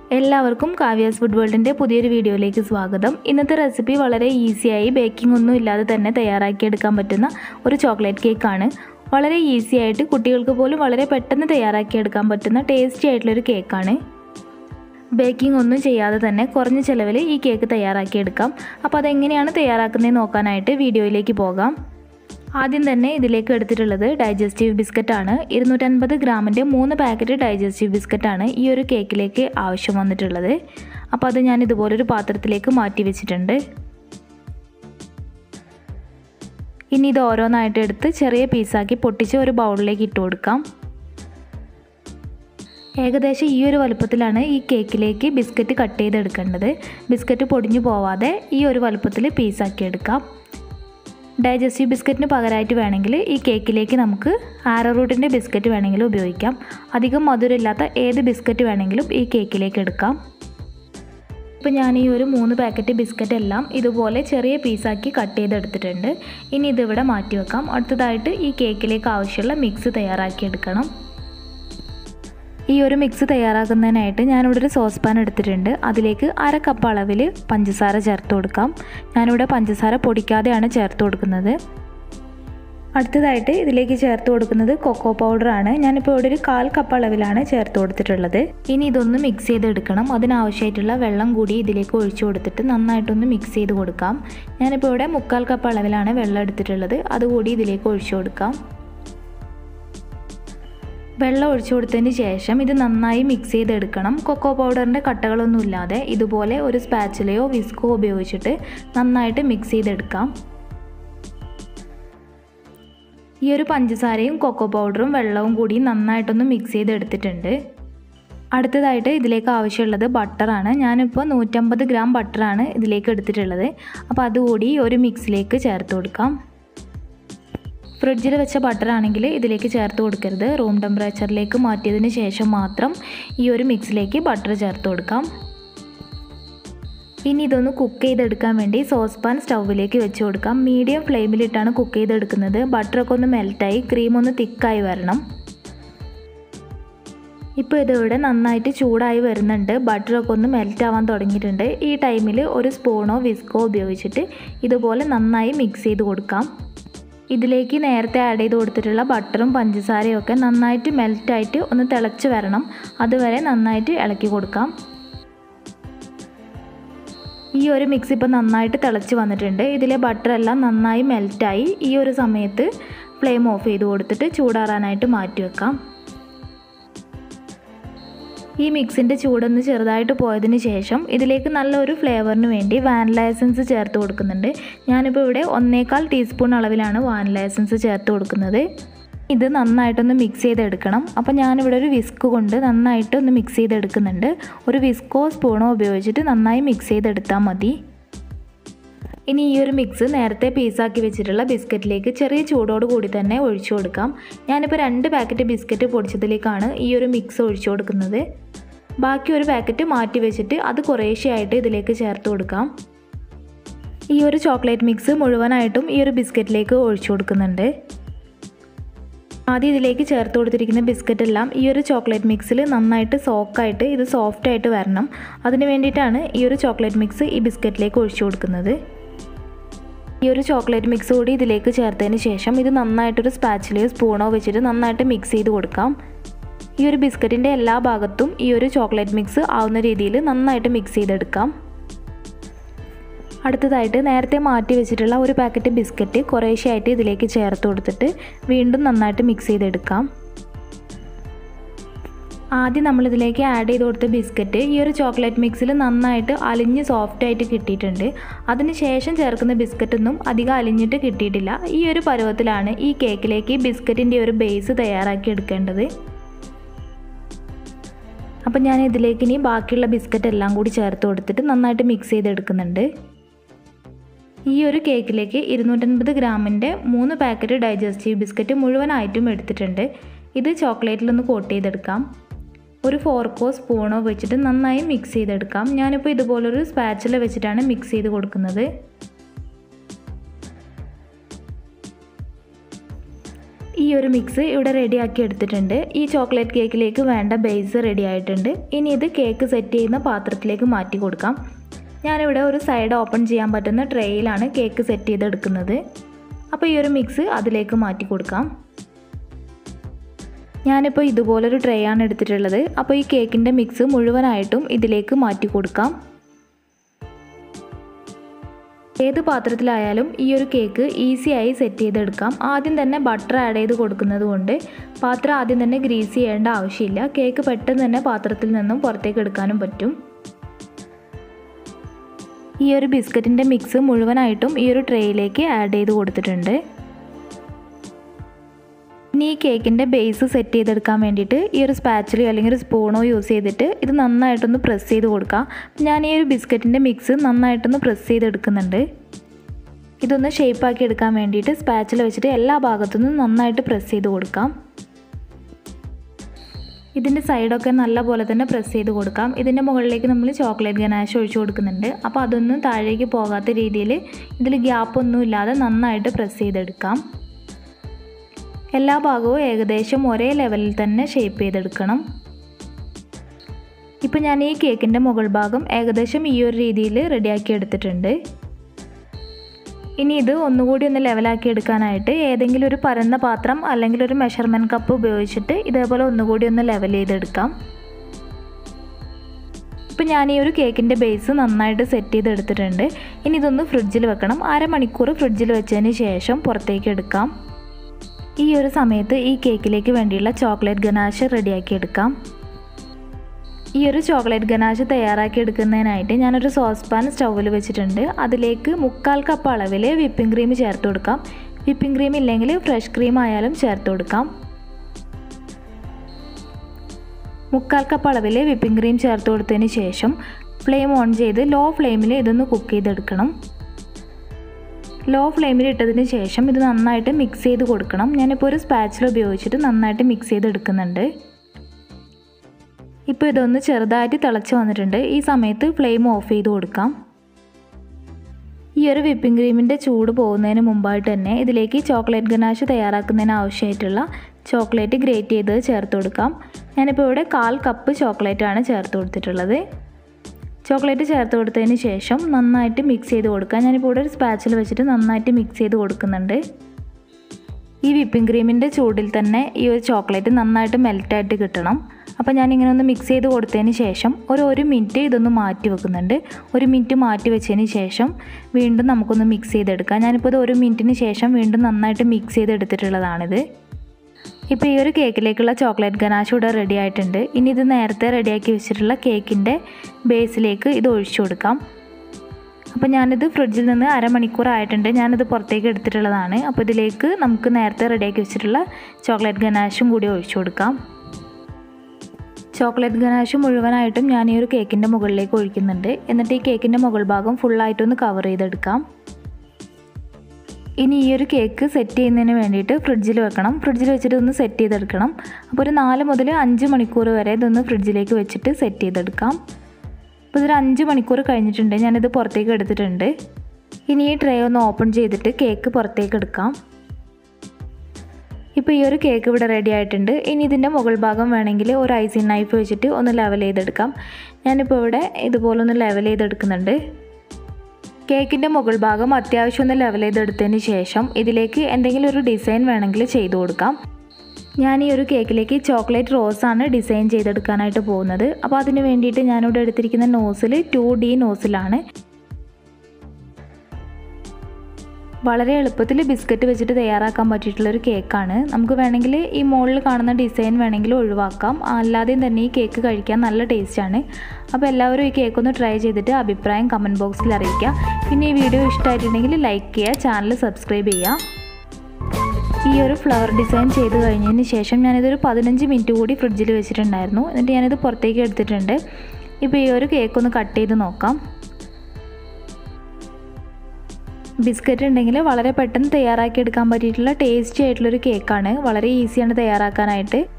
എല്ലാവർക്കും കാവ്യാസ് ഫുഡ് വേൾഡിൻ്റെ പുതിയൊരു വീഡിയോയിലേക്ക് സ്വാഗതം ഇന്നത്തെ റെസിപ്പി വളരെ ഈസിയായി ബേക്കിംഗ് ഒന്നും ഇല്ലാതെ തന്നെ തയ്യാറാക്കിയെടുക്കാൻ പറ്റുന്ന ഒരു ചോക്ലേറ്റ് കേക്കാണ് വളരെ ഈസി ആയിട്ട് കുട്ടികൾക്ക് പോലും വളരെ പെട്ടെന്ന് തയ്യാറാക്കിയെടുക്കാൻ പറ്റുന്ന ടേസ്റ്റി ആയിട്ടുള്ളൊരു കേക്കാണ് ബേക്കിംഗ് ഒന്നും ചെയ്യാതെ തന്നെ കുറഞ്ഞ ചിലവിൽ ഈ കേക്ക് തയ്യാറാക്കിയെടുക്കാം അപ്പോൾ അതെങ്ങനെയാണ് തയ്യാറാക്കുന്നത് നോക്കാനായിട്ട് വീഡിയോയിലേക്ക് പോകാം ആദ്യം തന്നെ ഇതിലേക്ക് എടുത്തിട്ടുള്ളത് ഡൈജസ്റ്റീവ് ബിസ്ക്കറ്റാണ് ഇരുന്നൂറ്റൻപത് ഗ്രാമിൻ്റെ മൂന്ന് പാക്കറ്റ് ഡൈജസ്റ്റീവ് ബിസ്ക്കറ്റാണ് ഈ ഒരു കേക്കിലേക്ക് ആവശ്യം വന്നിട്ടുള്ളത് അപ്പോൾ അത് ഞാൻ ഇതുപോലൊരു പാത്രത്തിലേക്ക് മാറ്റി വെച്ചിട്ടുണ്ട് ഇനി ഇത് ഓരോന്നായിട്ട് എടുത്ത് ചെറിയ പീസാക്കി പൊട്ടിച്ച് ഒരു ബൗളിലേക്ക് ഇട്ട് കൊടുക്കാം ഏകദേശം ഈ ഒരു വലുപ്പത്തിലാണ് ഈ കേക്കിലേക്ക് ബിസ്ക്കറ്റ് കട്ട് ചെയ്തെടുക്കേണ്ടത് ബിസ്ക്കറ്റ് പൊടിഞ്ഞു പോവാതെ ഈ ഒരു വലുപ്പത്തിൽ പീസാക്കി എടുക്കാം ഡൈജസ്റ്റീവ് ബിസ്ക്കറ്റിന് പകരമായിട്ട് വേണമെങ്കിൽ ഈ കേക്കിലേക്ക് നമുക്ക് ആരോറൂട്ടിൻ്റെ ബിസ്ക്കറ്റ് വേണമെങ്കിലും ഉപയോഗിക്കാം അധികം മധുരമില്ലാത്ത ഏത് ബിസ്ക്കറ്റ് വേണമെങ്കിലും ഈ കേക്കിലേക്ക് എടുക്കാം ഇപ്പോൾ ഞാൻ ഈ ഒരു മൂന്ന് പാക്കറ്റ് ബിസ്ക്കറ്റ് എല്ലാം ഇതുപോലെ ചെറിയ പീസാക്കി കട്ട് ചെയ്തെടുത്തിട്ടുണ്ട് ഇനി ഇതിവിടെ മാറ്റി വെക്കാം അടുത്തതായിട്ട് ഈ കേക്കിലേക്ക് ആവശ്യമുള്ള മിക്സ് തയ്യാറാക്കിയെടുക്കണം ഈ ഒരു മിക്സ് തയ്യാറാക്കുന്നതിനായിട്ട് ഞാനിവിടെ ഒരു സോസ് പാൻ എടുത്തിട്ടുണ്ട് അതിലേക്ക് അര കപ്പ് അളവിൽ പഞ്ചസാര ചേർത്ത് കൊടുക്കാം ഞാനിവിടെ പഞ്ചസാര പൊടിക്കാതെയാണ് ചേർത്ത് കൊടുക്കുന്നത് അടുത്തതായിട്ട് ഇതിലേക്ക് ചേർത്ത് കൊടുക്കുന്നത് കൊക്കോ പൗഡറാണ് ഞാനിപ്പോൾ ഇവിടെ ഒരു കാൽ കപ്പ് അളവിലാണ് ചേർത്ത് കൊടുത്തിട്ടുള്ളത് ഇനി ഇതൊന്ന് മിക്സ് ചെയ്തെടുക്കണം അതിനാവശ്യമായിട്ടുള്ള വെള്ളം കൂടി ഇതിലേക്ക് ഒഴിച്ചു കൊടുത്തിട്ട് നന്നായിട്ടൊന്ന് മിക്സ് ചെയ്ത് കൊടുക്കാം ഞാനിപ്പോൾ ഇവിടെ മുക്കാൽ കപ്പ് അളവിലാണ് വെള്ളം എടുത്തിട്ടുള്ളത് അതുകൂടി ഇതിലേക്ക് ഒഴിച്ചു കൊടുക്കാം വെള്ളം ഒഴിച്ചു കൊടുത്തതിന് ശേഷം ഇത് നന്നായി മിക്സ് ചെയ്തെടുക്കണം കൊക്കോ പൗഡറിൻ്റെ കട്ടകളൊന്നും ഇല്ലാതെ ഇതുപോലെ ഒരു സ്പാച്ചിലയോ വിസ്കോ ഉപയോഗിച്ചിട്ട് നന്നായിട്ട് മിക്സ് ചെയ്തെടുക്കാം ഈ ഒരു പഞ്ചസാരയും കൊക്കോ പൗഡറും വെള്ളവും കൂടി നന്നായിട്ടൊന്ന് മിക്സ് ചെയ്തെടുത്തിട്ടുണ്ട് അടുത്തതായിട്ട് ഇതിലേക്ക് ആവശ്യമുള്ളത് ബട്ടറാണ് ഞാനിപ്പോൾ നൂറ്റമ്പത് ഗ്രാം ബട്ടറാണ് ഇതിലേക്ക് എടുത്തിട്ടുള്ളത് അപ്പോൾ അതുകൂടി ഒരു മിക്സിലേക്ക് ചേർത്ത് കൊടുക്കാം ഫ്രിഡ്ജിൽ വെച്ച ബട്ടർ ആണെങ്കിൽ ഇതിലേക്ക് ചേർത്ത് കൊടുക്കരുത് റൂം ടെമ്പറേച്ചറിലേക്ക് മാറ്റിയതിന് ശേഷം മാത്രം ഈ ഒരു മിക്സിലേക്ക് ബട്ടർ ചേർത്ത് കൊടുക്കാം ഇനി ഇതൊന്ന് കുക്ക് ചെയ്തെടുക്കാൻ വേണ്ടി സോസ് പാൻ സ്റ്റൗവിലേക്ക് വെച്ച് കൊടുക്കാം മീഡിയം ഫ്ലെയിമിലിട്ടാണ് കുക്ക് ചെയ്തെടുക്കുന്നത് ബട്ടറൊക്കെ ഒന്ന് മെൽറ്റായി ക്രീം ഒന്ന് തിക്കായി വരണം ഇപ്പോൾ ഇതിവിടെ നന്നായിട്ട് ചൂടായി വരുന്നുണ്ട് ബട്ടറൊക്കെ ഒന്ന് മെൽറ്റ് ആവാൻ തുടങ്ങിയിട്ടുണ്ട് ഈ ടൈമിൽ ഒരു സ്പൂണോ വിസ്കോ ഉപയോഗിച്ചിട്ട് ഇതുപോലെ നന്നായി മിക്സ് ചെയ്ത് കൊടുക്കാം ഇതിലേക്ക് നേരത്തെ ആഡ് ചെയ്ത് കൊടുത്തിട്ടുള്ള ബട്ടറും പഞ്ചസാരയും ഒക്കെ നന്നായിട്ട് മെൽറ്റായിട്ട് ഒന്ന് തിളച്ച് വരണം അതുവരെ നന്നായിട്ട് ഇളക്കി കൊടുക്കാം ഈ ഒരു മിക്സ് ഇപ്പോൾ നന്നായിട്ട് തിളച്ച് വന്നിട്ടുണ്ട് ഇതിലെ ബട്ടർ എല്ലാം നന്നായി മെൽറ്റായി ഈ ഒരു സമയത്ത് ഫ്ലെയിം ഓഫ് ചെയ്ത് കൊടുത്തിട്ട് ചൂടാറാനായിട്ട് മാറ്റി വെക്കാം ഈ മിക്സിൻ്റെ ചൂടൊന്ന് ചെറുതായിട്ട് പോയതിന് ശേഷം ഇതിലേക്ക് നല്ലൊരു ഫ്ലേവറിന് വേണ്ടി വാനില എസൻസ് ചേർത്ത് കൊടുക്കുന്നുണ്ട് ഞാനിപ്പോൾ ഇവിടെ ഒന്നേകാൽ ടീസ്പൂൺ അളവിലാണ് വാനില എസൻസ് ചേർത്ത് കൊടുക്കുന്നത് ഇത് നന്നായിട്ടൊന്ന് മിക്സ് ചെയ്തെടുക്കണം അപ്പോൾ ഞാനിവിടെ ഒരു വിസ്ക് കൊണ്ട് നന്നായിട്ട് ഒന്ന് മിക്സ് ചെയ്തെടുക്കുന്നുണ്ട് ഒരു വിസ്കോ സ്പൂണോ ഉപയോഗിച്ചിട്ട് നന്നായി മിക്സ് ചെയ്തെടുത്താൽ മതി ഇനി ഈ ഒരു മിക്സ് നേരത്തെ പീസാക്കി വെച്ചിട്ടുള്ള ബിസ്ക്കറ്റിലേക്ക് ചെറിയ ചൂടോട് കൂടി തന്നെ ഒഴിച്ചു കൊടുക്കാം ഞാനിപ്പോൾ രണ്ട് പാക്കറ്റ് ബിസ്ക്കറ്റ് പൊടിച്ചതിലേക്കാണ് ഈ ഒരു മിക്സ് ഒഴിച്ചു കൊടുക്കുന്നത് ബാക്കി ഒരു പാക്കറ്റ് മാറ്റി വെച്ചിട്ട് അത് കുറേശ്ശെയായിട്ട് ഇതിലേക്ക് ചേർത്ത് കൊടുക്കാം ഈ ഒരു ചോക്ലേറ്റ് മിക്സ് മുഴുവനായിട്ടും ഈ ഒരു ബിസ്ക്കറ്റിലേക്ക് ഒഴിച്ചു കൊടുക്കുന്നുണ്ട് ആദ്യം ഇതിലേക്ക് ചേർത്ത് കൊടുത്തിരിക്കുന്ന ബിസ്ക്കറ്റ് എല്ലാം ഈ ഒരു ചോക്ലേറ്റ് മിക്സിൽ നന്നായിട്ട് സോക്കായിട്ട് ഇത് സോഫ്റ്റ് ആയിട്ട് വരണം അതിന് വേണ്ടിയിട്ടാണ് ഈ ഒരു ചോക്ലേറ്റ് മിക്സ് ഈ ബിസ്ക്കറ്റിലേക്ക് ഒഴിച്ചു കൊടുക്കുന്നത് ഈ ഒരു ചോക്ലേറ്റ് മിക്സ് കൂടി ഇതിലേക്ക് ചേർത്തതിന് ശേഷം ഇത് നന്നായിട്ടൊരു സ്പാച്ചിലയോ സ്പൂണോ വെച്ചിട്ട് നന്നായിട്ട് മിക്സ് ചെയ്ത് കൊടുക്കാം ഈ ഒരു ബിസ്ക്കറ്റിൻ്റെ എല്ലാ ഭാഗത്തും ഈ ഒരു ചോക്ലേറ്റ് മിക്സ് ആവുന്ന രീതിയിൽ നന്നായിട്ട് മിക്സ് ചെയ്തെടുക്കാം അടുത്തതായിട്ട് നേരത്തെ മാറ്റി വെച്ചിട്ടുള്ള ഒരു പാക്കറ്റ് ബിസ്ക്കറ്റ് കുറേശ്ശെയായിട്ട് ഇതിലേക്ക് ചേർത്ത് കൊടുത്തിട്ട് വീണ്ടും നന്നായിട്ട് മിക്സ് ചെയ്തെടുക്കാം ആദ്യം നമ്മൾ ഇതിലേക്ക് ആഡ് ചെയ്ത് കൊടുത്ത ബിസ്ക്കറ്റ് ഈ ഒരു ചോക്ലേറ്റ് മിക്സിൽ നന്നായിട്ട് അലിഞ്ഞ് സോഫ്റ്റ് ആയിട്ട് കിട്ടിയിട്ടുണ്ട് അതിനുശേഷം ചേർക്കുന്ന ബിസ്ക്കറ്റൊന്നും അധികം അലിഞ്ഞിട്ട് കിട്ടിയിട്ടില്ല ഈ ഒരു പരുവത്തിലാണ് ഈ കേക്കിലേക്ക് ബിസ്ക്കറ്റിൻ്റെ ഒരു ബേസ് തയ്യാറാക്കി എടുക്കേണ്ടത് അപ്പം ഞാൻ ഇതിലേക്ക് ഇനി ബാക്കിയുള്ള ബിസ്ക്കറ്റ് എല്ലാം കൂടി ചേർത്ത് കൊടുത്തിട്ട് നന്നായിട്ട് മിക്സ് ചെയ്തെടുക്കുന്നുണ്ട് ഈ ഒരു കേക്കിലേക്ക് ഇരുന്നൂറ്റൻപത് ഗ്രാമിൻ്റെ മൂന്ന് പാക്കറ്റ് ഡൈജസ്റ്റീവ് ബിസ്ക്കറ്റ് മുഴുവനായിട്ടും എടുത്തിട്ടുണ്ട് ഇത് ചോക്ലേറ്റിലൊന്ന് കോട്ട് ചെയ്തെടുക്കാം ഒരു ഫോർക്കോ സ്പൂണോ വെച്ചിട്ട് നന്നായി മിക്സ് ചെയ്തെടുക്കാം ഞാനിപ്പോൾ ഇതുപോലൊരു സ്പാച്ചില വെച്ചിട്ടാണ് മിക്സ് ചെയ്ത് കൊടുക്കുന്നത് ഈ ഒരു മിക്സ് ഇവിടെ റെഡിയാക്കി എടുത്തിട്ടുണ്ട് ഈ ചോക്ലേറ്റ് കേക്കിലേക്ക് വേണ്ട ബേസ് റെഡി ആയിട്ടുണ്ട് ഇനി ഇത് കേക്ക് സെറ്റ് ചെയ്യുന്ന പാത്രത്തിലേക്ക് മാറ്റി കൊടുക്കാം ഞാനിവിടെ ഒരു സൈഡ് ഓപ്പൺ ചെയ്യാൻ പറ്റുന്ന ട്രേയിലാണ് കേക്ക് സെറ്റ് ചെയ്തെടുക്കുന്നത് അപ്പോൾ ഈ ഒരു മിക്സ് അതിലേക്ക് മാറ്റി കൊടുക്കാം ഞാനിപ്പോൾ ഇതുപോലൊരു ട്രേ ആണ് എടുത്തിട്ടുള്ളത് അപ്പോൾ ഈ കേക്കിൻ്റെ മിക്സ് മുഴുവനായിട്ടും ഇതിലേക്ക് മാറ്റി കൊടുക്കാം ഏത് പാത്രത്തിലായാലും ഈ ഒരു കേക്ക് ഈസിയായി സെറ്റ് ചെയ്തെടുക്കാം ആദ്യം തന്നെ ബട്ടർ ആഡ് ചെയ്ത് കൊടുക്കുന്നത് കൊണ്ട് പാത്രം ആദ്യം തന്നെ ഗ്രീസ് ചെയ്യേണ്ട ആവശ്യമില്ല കേക്ക് പെട്ടെന്ന് തന്നെ പാത്രത്തിൽ നിന്നും പുറത്തേക്ക് എടുക്കാനും പറ്റും ഈ ഒരു ബിസ്ക്കറ്റിൻ്റെ മിക്സ് മുഴുവനായിട്ടും ഈ ഒരു ട്രേയിലേക്ക് ആഡ് ചെയ്ത് കൊടുത്തിട്ടുണ്ട് ഇനി ഈ കേക്കിൻ്റെ ബേസ് സെറ്റ് ചെയ്തെടുക്കാൻ വേണ്ടിയിട്ട് ഈ ഒരു സ്പാച്ചിലോ അല്ലെങ്കിൽ ഒരു സ്പൂണോ യൂസ് ചെയ്തിട്ട് ഇത് നന്നായിട്ടൊന്ന് പ്രസ് ചെയ്ത് കൊടുക്കാം ഞാൻ ഈ ഒരു ബിസ്ക്കറ്റിൻ്റെ മിക്സ് നന്നായിട്ടൊന്ന് പ്രസ് ചെയ്തെടുക്കുന്നുണ്ട് ഇതൊന്ന് ഷേപ്പാക്കി എടുക്കാൻ വേണ്ടിയിട്ട് സ്പാച്ചിൽ വെച്ചിട്ട് എല്ലാ ഭാഗത്തുനിന്നും നന്നായിട്ട് പ്രസ് ചെയ്ത് കൊടുക്കാം ഇതിൻ്റെ സൈഡൊക്കെ നല്ല പോലെ തന്നെ പ്രസ് ചെയ്ത് കൊടുക്കാം ഇതിൻ്റെ മുകളിലേക്ക് നമ്മൾ ചോക്ലേറ്റ് ഗനാഷ് ഒഴിച്ചു കൊടുക്കുന്നുണ്ട് അപ്പോൾ അതൊന്നും താഴേക്ക് പോകാത്ത രീതിയിൽ ഇതിൽ ഗ്യാപ്പൊന്നും ഇല്ലാതെ നന്നായിട്ട് പ്രസ് ചെയ്തെടുക്കാം എല്ലാ ഭാഗവും ഏകദേശം ഒരേ ലെവലിൽ തന്നെ ഷേപ്പ് ചെയ്തെടുക്കണം ഇപ്പോൾ ഞാൻ ഈ കേക്കിൻ്റെ മുകൾ ഭാഗം ഏകദേശം ഈ ഒരു രീതിയിൽ റെഡിയാക്കി എടുത്തിട്ടുണ്ട് ഇനി ഇത് ഒന്നുകൂടി ഒന്ന് ലെവലാക്കി എടുക്കാനായിട്ട് ഏതെങ്കിലും ഒരു പരന്ന പാത്രം അല്ലെങ്കിൽ ഒരു മെഷർമെൻറ്റ് കപ്പ് ഉപയോഗിച്ചിട്ട് ഇതേപോലെ ഒന്നുകൂടി ഒന്ന് ലെവൽ ചെയ്തെടുക്കാം ഇപ്പം ഞാൻ ഈ ഒരു കേക്കിൻ്റെ ബേസ് നന്നായിട്ട് സെറ്റ് ചെയ്തെടുത്തിട്ടുണ്ട് ഇനി ഇതൊന്ന് ഫ്രിഡ്ജിൽ വെക്കണം അരമണിക്കൂർ ഫ്രിഡ്ജിൽ വെച്ചതിന് ശേഷം പുറത്തേക്ക് എടുക്കാം ഈ ഒരു സമയത്ത് ഈ കേക്കിലേക്ക് വേണ്ടിയുള്ള ചോക്ലേറ്റ് ഗനാഷ് റെഡിയാക്കി എടുക്കാം ഈ ഒരു ചോക്ലേറ്റ് ഗനാഷ് തയ്യാറാക്കി എടുക്കുന്നതിനായിട്ട് ഞാനൊരു സോസ് പാൻ സ്റ്റൗവിൽ വെച്ചിട്ടുണ്ട് അതിലേക്ക് മുക്കാൽ കപ്പ് അളവിൽ വിപ്പിംഗ് ക്രീം ചേർത്ത് കൊടുക്കാം വിപ്പിംഗ് ക്രീം ഇല്ലെങ്കിൽ ഫ്രഷ് ക്രീം ആയാലും ചേർത്ത് കൊടുക്കാം മുക്കാൽ കപ്പ് അളവിൽ വിപ്പിംഗ് ക്രീം ചേർത്ത് കൊടുത്തതിന് ശേഷം ഫ്ലെയിം ഓൺ ചെയ്ത് ലോ ഫ്ലെയിമിൽ ഇതൊന്ന് കുക്ക് ചെയ്തെടുക്കണം ലോ ഫ്ലെയിമിൽ ഇട്ടതിന് ശേഷം ഇത് നന്നായിട്ട് മിക്സ് ചെയ്ത് കൊടുക്കണം ഞാനിപ്പോൾ ഒരു സ്പാച്ചിൽ ഉപയോഗിച്ചിട്ട് നന്നായിട്ട് മിക്സ് ചെയ്തെടുക്കുന്നുണ്ട് ഇപ്പോൾ ഇതൊന്ന് ചെറുതായിട്ട് തിളച്ച് വന്നിട്ടുണ്ട് ഈ സമയത്ത് ഫ്ലെയിം ഓഫ് ചെയ്ത് കൊടുക്കാം ഈ ഒരു വിപ്പിംഗ് ക്രീമിൻ്റെ ചൂട് പോകുന്നതിന് മുമ്പായിട്ട് തന്നെ ഇതിലേക്ക് ചോക്ലേറ്റ് ഗനാഷ് തയ്യാറാക്കുന്നതിന് ആവശ്യമായിട്ടുള്ള ചോക്ലേറ്റ് ഗ്രേറ്റ് ചെയ്ത് ചേർത്ത് കൊടുക്കാം ഞാനിപ്പോൾ ഇവിടെ കാൽ കപ്പ് ചോക്ലേറ്റാണ് ചേർത്ത് കൊടുത്തിട്ടുള്ളത് ചോക്ലേറ്റ് ചേർത്ത് കൊടുത്തതിന് ശേഷം നന്നായിട്ട് മിക്സ് ചെയ്ത് കൊടുക്കാം ഞാനിപ്പോൾ ഇവിടെ ഒരു സ്പാച്ചിൽ വെച്ചിട്ട് നന്നായിട്ട് മിക്സ് ചെയ്ത് കൊടുക്കുന്നുണ്ട് ഈ വിപ്പിംഗ് ക്രീമിൻ്റെ ചൂടിൽ തന്നെ ഈ ഒരു ചോക്ലേറ്റ് നന്നായിട്ട് മെൽറ്റായിട്ട് കിട്ടണം അപ്പോൾ ഞാനിങ്ങനെ ഒന്ന് മിക്സ് ചെയ്ത് കൊടുത്തതിന് ശേഷം ഒരു ഒരു മിനിറ്റ് ഇതൊന്ന് മാറ്റി വെക്കുന്നുണ്ട് ഒരു മിനിറ്റ് മാറ്റി വെച്ചതിന് ശേഷം വീണ്ടും നമുക്കൊന്ന് മിക്സ് ചെയ്തെടുക്കാം ഞാനിപ്പോൾ ഇത് ഒരു മിനിറ്റിന് ശേഷം വീണ്ടും നന്നായിട്ട് മിക്സ് ചെയ്തെടുത്തിട്ടുള്ളതാണിത് ഇപ്പോൾ ഈ ഒരു കേക്കിലേക്കുള്ള ചോക്ലേറ്റ് ഗനാഷ് ഇവിടെ റെഡി ആയിട്ടുണ്ട് ഇനി ഇത് നേരത്തെ റെഡിയാക്കി വെച്ചിട്ടുള്ള കേക്കിൻ്റെ ബേസിലേക്ക് ഇത് ഒഴിച്ചു കൊടുക്കാം അപ്പോൾ ഞാനിത് ഫ്രിഡ്ജിൽ നിന്ന് അരമണിക്കൂർ ആയിട്ടുണ്ട് ഞാനിത് പുറത്തേക്ക് എടുത്തിട്ടുള്ളതാണ് അപ്പോൾ ഇതിലേക്ക് നമുക്ക് നേരത്തെ റെഡിയാക്കി വെച്ചിട്ടുള്ള ചോക്ലേറ്റ് ഗനാഷും കൂടി ഒഴിച്ചു കൊടുക്കാം ചോക്ലേറ്റ് ഗനാഷ് മുഴുവനായിട്ടും ഞാൻ ഈ ഒരു കേക്കിൻ്റെ മുകളിലേക്ക് ഒഴിക്കുന്നുണ്ട് എന്നിട്ട് ഈ കേക്കിൻ്റെ മുകൾ ഭാഗം ഫുള്ളായിട്ടൊന്ന് കവർ ചെയ്തെടുക്കാം ഇനി ഈ ഒരു കേക്ക് സെറ്റ് ചെയ്യുന്നതിന് വേണ്ടിയിട്ട് ഫ്രിഡ്ജിൽ വെക്കണം ഫ്രിഡ്ജിൽ വെച്ചിട്ട് ഒന്ന് സെറ്റ് ചെയ്തെടുക്കണം അപ്പോൾ ഒരു നാല് മുതൽ അഞ്ച് മണിക്കൂർ വരെ ഇതൊന്ന് ഫ്രിഡ്ജിലേക്ക് വെച്ചിട്ട് സെറ്റ് ചെയ്തെടുക്കാം അപ്പോൾ ഇതൊരു അഞ്ച് മണിക്കൂർ കഴിഞ്ഞിട്ടുണ്ട് ഞാനിത് പുറത്തേക്ക് എടുത്തിട്ടുണ്ട് ഇനി ഈ ട്രേ ഒന്ന് ഓപ്പൺ ചെയ്തിട്ട് കേക്ക് പുറത്തേക്ക് എടുക്കാം ഇപ്പോൾ ഈ ഒരു കേക്ക് ഇവിടെ റെഡി ആയിട്ടുണ്ട് ഇനി ഇതിൻ്റെ മുകൾ ഭാഗം വേണമെങ്കിൽ ഒരു ഐസിങ് നൈഫ് വെച്ചിട്ട് ഒന്ന് ലെവൽ ചെയ്തെടുക്കാം ഞാനിപ്പോൾ ഇവിടെ ഇതുപോലെ ഒന്ന് ലെവൽ ചെയ്തെടുക്കുന്നുണ്ട് കേക്കിൻ്റെ മുകൾ ഭാഗം അത്യാവശ്യം ഒന്ന് ലെവൽ ചെയ്തെടുത്തതിന് ശേഷം ഇതിലേക്ക് എന്തെങ്കിലും ഒരു ഡിസൈൻ വേണമെങ്കിൽ ചെയ്തു കൊടുക്കാം ഞാൻ ഈ ഒരു കേക്കിലേക്ക് ചോക്ലേറ്റ് റോസാണ് ഡിസൈൻ ചെയ്തെടുക്കാനായിട്ട് പോകുന്നത് അപ്പോൾ അതിന് വേണ്ടിയിട്ട് ഞാനിവിടെ എടുത്തിരിക്കുന്ന നോസിൽ ടു ഡി നോസിലാണ് വളരെ എളുപ്പത്തിൽ ബിസ്ക്കറ്റ് വെച്ചിട്ട് തയ്യാറാക്കാൻ പറ്റിയിട്ടുള്ളൊരു കേക്കാണ് നമുക്ക് വേണമെങ്കിൽ ഈ മുകളിൽ കാണുന്ന ഡിസൈൻ വേണമെങ്കിൽ ഒഴിവാക്കാം അല്ലാതെയും തന്നെ ഈ കേക്ക് കഴിക്കാൻ നല്ല ടേസ്റ്റാണ് അപ്പോൾ എല്ലാവരും ഈ കേക്ക് ഒന്ന് ട്രൈ ചെയ്തിട്ട് അഭിപ്രായം കമൻറ്റ് ബോക്സിൽ അറിയിക്കുക പിന്നെ ഈ വീഡിയോ ഇഷ്ടമായിട്ടുണ്ടെങ്കിൽ ലൈക്ക് ചെയ്യുക ചാനൽ സബ്സ്ക്രൈബ് ചെയ്യുക ഈ ഒരു ഫ്ലവർ ഡിസൈൻ ചെയ്ത് കഴിഞ്ഞതിന് ശേഷം ഞാനിതൊരു പതിനഞ്ച് മിനിറ്റ് കൂടി ഫ്രിഡ്ജിൽ വെച്ചിട്ടുണ്ടായിരുന്നു എന്നിട്ട് ഞാനിത് പുറത്തേക്ക് എടുത്തിട്ടുണ്ട് ഇപ്പോൾ ഈ ഒരു കേക്ക് ഒന്ന് കട്ട് ചെയ്ത് നോക്കാം ബിസ്ക്കറ്റ് ഉണ്ടെങ്കിൽ വളരെ പെട്ടെന്ന് തയ്യാറാക്കി എടുക്കാൻ പറ്റിയിട്ടുള്ള ടേസ്റ്റി ആയിട്ടുള്ളൊരു കേക്കാണ് വളരെ ഈസിയാണ് തയ്യാറാക്കാനായിട്ട്